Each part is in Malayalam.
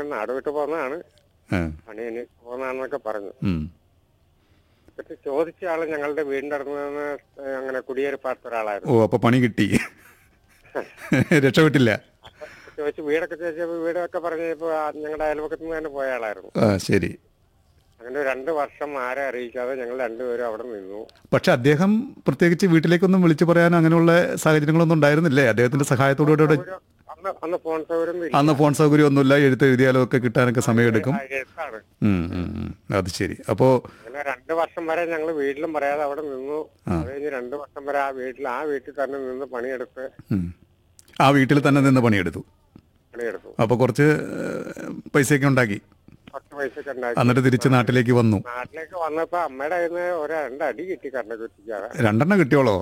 നാട് വിട്ട് പോന്നതാണ് ആ പണി ഇനി പോന്നാന്നൊക്കെ പറഞ്ഞു ഉം. പക്ഷെ ചോദിച്ച ആള് ഞങ്ങളുടെ വീടിന്റെ അടുത്ത് നിന്ന് അങ്ങനെ കുടിയേറിപ്പാർത്ത ഓ ഒരാളായിരുന്നു അപ്പൊ പണി കിട്ടി രക്ഷപ്പെട്ടില്ല അപ്പൊ ചോദിച്ചു വീടൊക്കെ ചോദിച്ചപ്പോ വീടൊക്കെ പറഞ്ഞപ്പോ ഞങ്ങളുടെ അയൽപക്കത്ത് നിന്ന് തന്നെ പോയ ആളായിരുന്നു ആ ശരി അങ്ങനെ രണ്ട് വർഷം ആരെ അറിയിക്കാതെ ഞങ്ങൾ രണ്ടുപേരും അവിടെ നിന്നു പക്ഷെ അദ്ദേഹം പ്രത്യേകിച്ച് വീട്ടിലേക്കൊന്നും വിളിച്ചു പറയാൻ അങ്ങനെയുള്ള സാഹചര്യങ്ങളൊന്നും ഉണ്ടായിരുന്നില്ലേ അദ്ദേഹത്തിന്റെ സഹായത്തോടുകൂടി ഇവിടെ ഒരു- അന്ന് അന്ന് ഫോൺ സൗകര്യം ഒന്നും ഇല്ല. അന്ന് ഫോൺ സൗകര്യമൊന്നുമില്ല എഴുത്ത് എഴുതിയാലോ ഒക്കെ കിട്ടാനൊക്കെ സമയമെടുക്കും ആ, എഴുത്താണ് ഉം, ഉം, ഉം. അത് ശരി അപ്പോ അങ്ങനെ രണ്ട് വർഷം വരെ ഞങ്ങൾ വീട്ടിലും പറയാതെ അവിടെ നിന്നു അത് കഴിഞ്ഞ് രണ്ട് വർഷം വരെ ആ വീട്ടിൽ ആ വീട്ടിൽ തന്നെ നിന്ന് പണിയെടുത്ത് ഉം. ആ വീട്ടിൽ തന്നെ നിന്ന് പണിയെടുത്തു പണിയെടുത്തു അപ്പൊ കുറച്ച് ഏഹ്, പൈസയൊക്കെ ഉണ്ടാക്കി പത്ത് പൈസക്ക് ഉണ്ടാക്കി എന്നിട്ട് തിരിച്ച് നാട്ടിലേക്ക് വന്നു നാട്ടിലേക്ക് വന്നപ്പോ അമ്മയുടെ കയ്യിൽ നിന്ന് ഒരു രണ്ടടി കിട്ടി കണ്ണ കുത്തിക്കാതെ രണ്ടെണ്ണം കിട്ടിയോളോ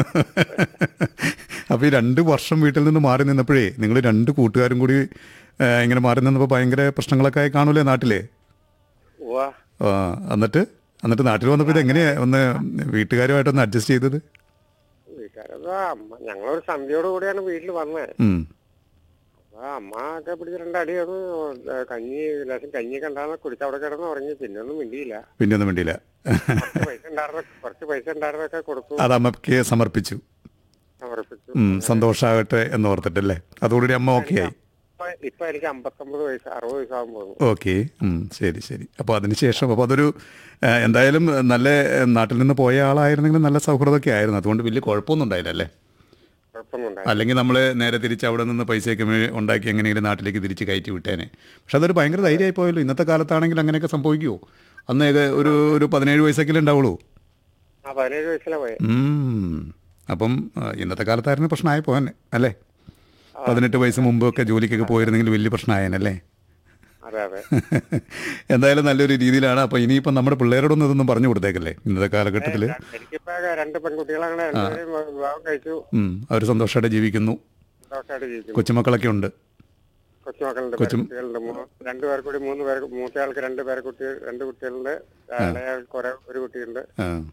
അപ്പൊ ഈ രണ്ട് വർഷം വീട്ടിൽ നിന്ന് മാറി നിന്നപ്പോഴേ നിങ്ങൾ രണ്ട് കൂട്ടുകാരും കൂടി ഏഹ്, ഇങ്ങനെ മാറി നിന്നപ്പോൾ ഭയങ്കര പ്രശ്നങ്ങളൊക്കെ ആയി കാണൂലേ നാട്ടിലെ ഉവ്വ ആ, എന്നിട്ട് എന്നിട്ട് നാട്ടിൽ വന്നപ്പോൾ ഇത് എങ്ങനെയാ ഒന്ന് വീട്ടുകാരുമായിട്ടൊന്ന് അഡ്ജസ്റ്റ് ചെയ്തത് വീട്ടുകാരതാ അമ്മ ഞങ്ങളൊരു സന്ധ്യയോട് കൂടിയാണ് വീട്ടിൽ വന്നത് ഉം. അപ്പൊ അമ്മ ഒക്കെ പിടിച്ച് രണ്ടടി അത് കഞ്ഞി ലേശം കഞ്ഞി കണ്ടാന്ന് കുടിച്ച് അവിടെ കിടന്ന് ഉറങ്ങി പിന്നെ ഒന്നും മിണ്ടിയില്ല പിന്നെ ഒന്നും വേണ്ടിയില്ല കുറച്ച് പൈസ ഉണ്ടായിരുന്ന കുറച്ച് പൈസ ഉണ്ടായിരുന്നൊക്കെ കൊടുത്തു അത് അമ്മയ്ക്ക് സമർപ്പിച്ചു സമർപ്പിച്ചു ഉം, സന്തോഷാകട്ടെ എന്ന് ഓർത്തിട്ടല്ലേ അതോടുകൂടി അമ്മ ഓക്കെ ആയി ഇപ്പൊ ഇപ്പൊ എനിക്ക് അമ്പത്തൊമ്പത് വയസ്സ് അറുപത് വയസ്സാകും പോകുന്നു ഓക്കെ ശരി ശരി അപ്പോൾ അതിനുശേഷം അപ്പോൾ അതൊരു ആ, എന്തായാലും നല്ല ആ, നാട്ടിൽ നിന്ന് പോയ ആളായിരുന്നെങ്കിൽ നല്ല സൗഹൃദമൊക്കെ ആയിരുന്നു അതുകൊണ്ട് വലിയ കുഴപ്പമൊന്നും ഉണ്ടായില്ല അല്ലേ കുഴപ്പമൊന്നും ഉണ്ടായി അല്ലെങ്കിൽ നമ്മൾ നേരെ തിരിച്ച് അവിടെ നിന്ന് പൈസയൊക്കെ മേ- ഉണ്ടാക്കി എങ്ങനെയെങ്കിലും നാട്ടിലേക്ക് തിരിച്ച് കയറ്റി വിട്ടേനെ പക്ഷെ അതൊരു ഭയങ്കര ധൈര്യമായി പോയല്ലോ ഇന്നത്തെ കാലത്താണെങ്കിൽ അങ്ങനെയൊക്കെ സംഭവിക്കുമോ അന്ന് ഏക ഒരു ഒരു പതിനേഴ് വയസ്സൊക്കെ ഉണ്ടാവുള്ളൂ ആ പതിനേഴ് വയസ്സിലെ പോയെ ഉം. അപ്പം ആ, ഇന്നത്തെ കാലത്തായിരുന്നു പ്രശ്നമായി പോകാൻ അല്ലേ പതിനെട്ട് വയസ്സ് മുമ്പൊക്കെ ജോലിക്കൊക്കെ പോയിരുന്നെങ്കിൽ വലിയ പ്രശ്നമായേനല്ലേ അതെ അതെ എന്തായാലും നല്ലൊരു രീതിയിലാണ് അപ്പോൾ ഇനിയിപ്പം നമ്മുടെ പിള്ളേരോടൊന്നും ഇതൊന്നും പറഞ്ഞു കൊടുത്തേക്കല്ലേ ഇന്നത്തെ കാലഘട്ടത്തിൽ എനിക്കിപ്പോ രണ്ട് പെൺകുട്ടികളാണ് രണ്ടുപേരും വിവാഹം കഴിച്ചു അവർ സന്തോഷമായിട്ട് ജീവിക്കുന്നു സന്തോഷമായിട്ട് ജീവിക്കുന്നു കൊച്ചുമക്കളൊക്കെ ഉണ്ട് കൊച്ചുമക്കളുണ്ട് പേരക്കുട്ടികളുണ്ട് മൂ- രണ്ടു പേർ കൂടി മൂന്ന് പേർ മൂത്തയാൾക്ക് രണ്ട് പേരെ കുട്ടി രണ്ട് കുട്ടികളുണ്ട് ഇളയാൾക്ക് കുറെ ഒരു കുട്ടിയുണ്ട്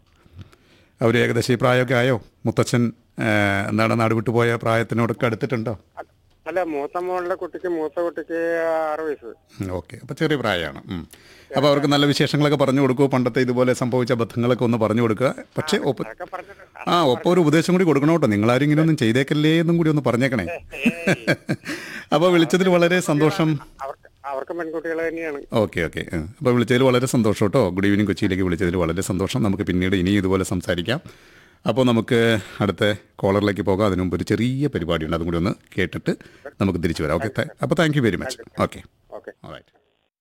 അവർ ഏകദേശം ഈ പ്രായമൊക്കെ ആയോ മുത്തച്ഛൻ ആ, എന്താണ് നാട് വിട്ടു പോയ പ്രായത്തിനോടൊക്കെ അടുത്തിട്ടുണ്ടോ അ- അല്ല മൂത്ത മോളുടെ കുട്ടിക്ക് മൂത്ത കുട്ടിക്ക് ആറ് വയസ്സ് ഓക്കെ അപ്പോൾ ചെറിയ പ്രായമാണ് അപ്പോൾ അവർക്ക് നല്ല വിശേഷങ്ങളൊക്കെ പറഞ്ഞു കൊടുക്കൂ പണ്ടത്തെ ഇതുപോലെ സംഭവിച്ച ബന്ധങ്ങളൊക്കെ ഒന്ന് പറഞ്ഞു കൊടുക്കുക പക്ഷേ ഒപ്പം അതൊക്കെ പറഞ്ഞിട്ട് ആ ഒപ്പം ഒരു ഉപദേശം കൂടി കൊടുക്കണം കേട്ടോ നിങ്ങളാരും ഇങ്ങനെ ഒന്നും ചെയ്തേക്കല്ലേ എന്നും കൂടി ഒന്ന് പറഞ്ഞേക്കണേ അപ്പോൾ വിളിച്ചതിൽ വളരെ സന്തോഷം അവർക്ക് അവർക്ക് പെൺകുട്ടികൾ തന്നെയാണ് ഓക്കെ ഓക്കെ അപ്പോൾ വിളിച്ചതിൽ വളരെ സന്തോഷം കേട്ടോ ഗുഡ് ഈവനിങ് കൊച്ചിയിലേക്ക് വിളിച്ചതിൽ വളരെ സന്തോഷം നമുക്ക് പിന്നീട് ഇനി ഇതുപോലെ സംസാരിക്കാം അപ്പോൾ നമുക്ക് അടുത്ത കോളറിലേക്ക് പോകാം അതിനു മുമ്പ് ഒരു ചെറിയ പരിപാടിയുണ്ട് അതും കൂടി ഒന്ന് കേട്ടിട്ട് നമുക്ക് തിരിച്ചു വരാം ഓക്കെ അപ്പോൾ thank you very much okay okay right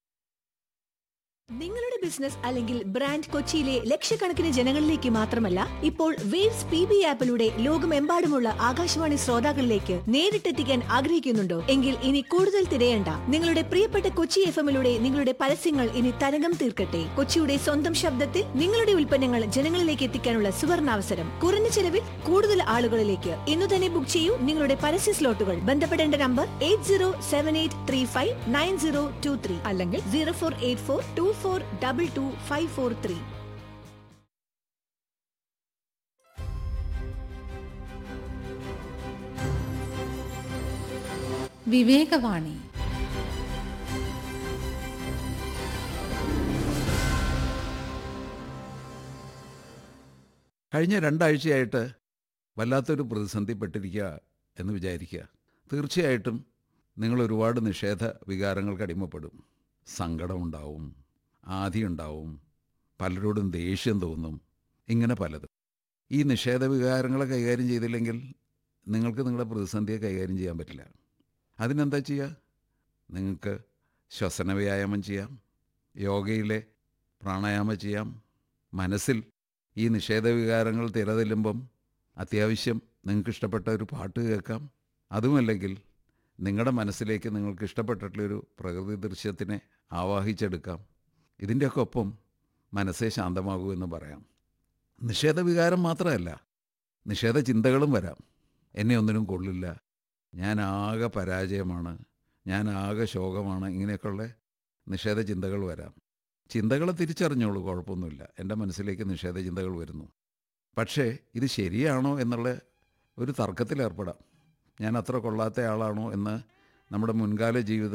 നിങ്ങളുടെ ബിസിനസ് അല്ലെങ്കിൽ ബ്രാൻഡ് കൊച്ചിയിലെ ലക്ഷക്കണക്കിന് ജനങ്ങളിലേക്ക് മാത്രമല്ല ഇപ്പോൾ വേവ്സ് പി ബി ആപ്പിലൂടെ ലോകമെമ്പാടുമുള്ള ആകാശവാണി ശ്രോതാക്കളിലേക്ക് നേരിട്ടെത്തിക്കാൻ ആഗ്രഹിക്കുന്നുണ്ടോ എങ്കിൽ ഇനി കൂടുതൽ തിരയണ്ട നിങ്ങളുടെ പ്രിയപ്പെട്ട കൊച്ചി എഫ് എമ്മിലൂടെ നിങ്ങളുടെ പരസ്യങ്ങൾ ഇനി തരംഗം തീർക്കട്ടെ കൊച്ചിയുടെ സ്വന്തം ശബ്ദത്തിൽ നിങ്ങളുടെ ഉൽപ്പന്നങ്ങൾ ജനങ്ങളിലേക്ക് എത്തിക്കാനുള്ള സുവർണാവസരം കുറഞ്ഞ ചെലവിൽ കൂടുതൽ ആളുകളിലേക്ക് ഇന്നു തന്നെ ബുക്ക് ചെയ്യൂ നിങ്ങളുടെ പരസ്യ സ്ലോട്ടുകൾ ബന്ധപ്പെടേണ്ട number eight zero seven eight three five nine zero two three അല്ലെങ്കിൽ zero four eight four two four double two five four three Vivekavani കഴിഞ്ഞ രണ്ടാഴ്ചയായിട്ട് വല്ലാത്തൊരു പ്രതിസന്ധിപ്പെട്ടിരിക്കുക എന്ന് വിചാരിക്കുക തീർച്ചയായിട്ടും നിങ്ങൾ ഒരുപാട് നിഷേധ വികാരങ്ങൾക്ക് അടിമപ്പെടും സങ്കടമുണ്ടാവും ആധിയുണ്ടാവും പലരോടും ദേഷ്യം തോന്നും ഇങ്ങനെ പലതും ഈ നിഷേധ വികാരങ്ങളെ കൈകാര്യം ചെയ്തില്ലെങ്കിൽ നിങ്ങൾക്ക് നിങ്ങളുടെ പ്രതിസന്ധിയെ കൈകാര്യം ചെയ്യാൻ പറ്റില്ല അതിനെന്താ ചെയ്യുക നിങ്ങൾക്ക് ശ്വസന വ്യായാമം ചെയ്യാം യോഗയിലെ പ്രാണായാമം ചെയ്യാം മനസ്സിൽ ഈ നിഷേധവികാരങ്ങൾ തിരതെല്ലുമ്പം അത്യാവശ്യം നിങ്ങൾക്ക് ഇഷ്ടപ്പെട്ട ഒരു പാട്ട് കേൾക്കാം അതുമല്ലെങ്കിൽ നിങ്ങളുടെ മനസ്സിലേക്ക് നിങ്ങൾക്ക് ഇഷ്ടപ്പെട്ടിട്ടുള്ളൊരു പ്രകൃതി ദൃശ്യത്തിനെ ആവാഹിച്ചെടുക്കാം ഇതിൻ്റെയൊക്കെ ഒപ്പം മനസ്സേ ശാന്തമാകൂ എന്ന് പറയാം നിഷേധവികാരം മാത്രമല്ല നിഷേധ ചിന്തകളും വരാം എന്നെ ഒന്നിനും കൊള്ളില്ല ഞാൻ ആകെ പരാജയമാണ് ഞാൻ ആകെ ശോകമാണ് ഇങ്ങനെയൊക്കെയുള്ള നിഷേധ ചിന്തകൾ വരാം ചിന്തകളെ തിരിച്ചറിഞ്ഞോളൂ കുഴപ്പമൊന്നുമില്ല എൻ്റെ മനസ്സിലേക്ക് നിഷേധ ചിന്തകൾ വരുന്നു പക്ഷേ ഇത് ശരിയാണോ എന്നുള്ള ഒരു തർക്കത്തിലേർപ്പെടാം ഞാൻ അത്ര കൊള്ളാത്ത ആളാണോ എന്ന് നമ്മുടെ മുൻകാല ജീവിത